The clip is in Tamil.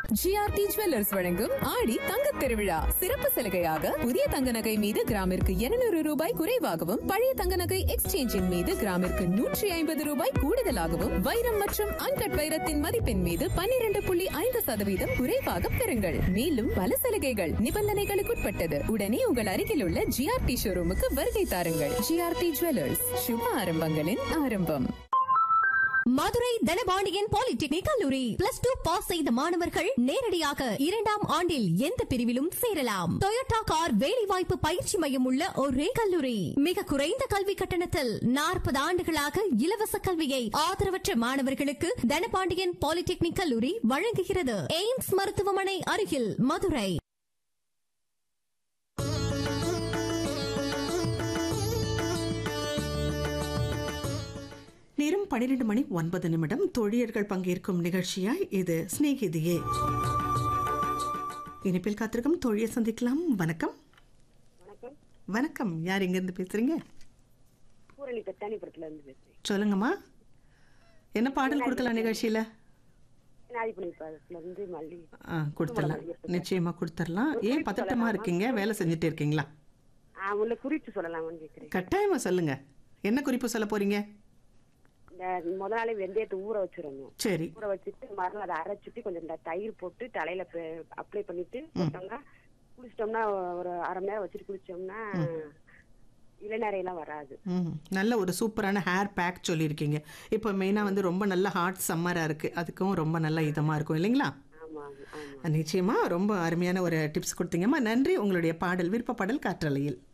ஜிஆர்டி ஜுவல்லர்ஸ் வழங்கும் ஆடி தங்க திருவிழா சிறப்பு சலுகையாக புதிய தங்க நகை மீது கிராமிற்கு 200 ரூபாய் குறைவாகவும் பழைய தங்க நகை எக்ஸ்சேஞ்சின் மீது கிராமிற்கு நூற்றி ஐம்பது ரூபாய் கூடுதலாகவும் வைரம் மற்றும் அன்கட் வைரத்தின் மதிப்பின் மீது 12.5% புள்ளி ஐந்து சதவீதம் குறைவாக பெறுங்கள் மேலும் பல சலுகைகள் நிபந்தனைகளுக்குட்பட்டது உடனே உங்கள் அருகில் உள்ள ஜிஆர்டி ஷோரூமுக்கு வருகை தாருங்கள் ஜிஆர்டி ஜுவல்லர்ஸ் சுப ஆரம்பங்களின் ஆரம்பம் மதுரை தனபாண்டியன் பாலிடெக்னிக் கல்லூரி பிளஸ் டூ பாஸ் செய்த மாணவர்கள் நேரடியாக இரண்டாம் ஆண்டில் எந்த பிரிவிலும் சேரலாம் டொயோட்டா கார் வேலைவாய்ப்பு பயிற்சி மையம் உள்ள ஒரே கல்லூரி மிக குறைந்த கல்வி கட்டணத்தில் நாற்பது ஆண்டுகளாக இலவச கல்வியை ஆதரவற்ற மாணவர்களுக்கு தனபாண்டியன் பாலிடெக்னிக் கல்லூரி வழங்குகிறது எய்ம்ஸ் மருத்துவமனை அருகில் மதுரை நேரம் பன்னிரண்டு மணி ஒன்பது நிமிடம் தோழியர்கள் பங்கேற்கும் நிகழ்ச்சியாய் இது சிநேகிதியே இனிப்பில் காத்திருக்கும் தோழியை சந்திக்கலாம் வணக்கம் வணக்கம் வணக்கம் யார் எங்கேருந்து பேசுறீங்க பூரணி பெத்தானிபுரத்துல இருந்து பேசுறேன் சொல்லுங்கம்மா என்ன பாடல் கொடுக்கலாம் நிகழ்ச்சியில நாதிபுரத்துல இருந்து மல்லி ஆ கொடுத்துடலாம் நிச்சயமா கொடுத்துடலாம் ஏன் பதட்டமா இருக்கீங்க வேலை செஞ்சுட்டு இருக்கீங்களா ஆ உள்ள குறிப்பு சொல்லலாம்னு கேக்குறேன் கட்டாயமா சொல்லுங்க என்ன குறிப்பு சொல்ல போறீங்க இந்த முத நாளே வெந்தயத்தை ஊற வச்சிடணும் சரி ஊற வச்சுட்டு மறுநாள் அதை அரைச்சிட்டு கொஞ்சம் இந்த தயிர் போட்டு தலையில அப்ளை பண்ணிட்டு போட்டோம்னா குளிச்சிட்டோம்னா ஒரு அரை மணி நேரம் வச்சுட்டு குளிச்சோம்னா இளநரையெல்லாம் வராது ம் நல்ல ஒரு சூப்பரான ஹேர் பேக் சொல்லியிருக்கீங்க இப்போ மெயினாக வந்து ரொம்ப நல்ல ஹாட் சம்மராக இருக்குது அதுக்கும் ரொம்ப நல்ல இதமாக இருக்கும் இல்லைங்களா ஆமா ஆமா ஆமா நிச்சயமா ரொம்ப அருமையான ஒரு டிப்ஸ் கொடுத்தீங்கம்மா நன்றி உங்களுடைய பாடல் விருப்ப பாடல் காற்றலையில்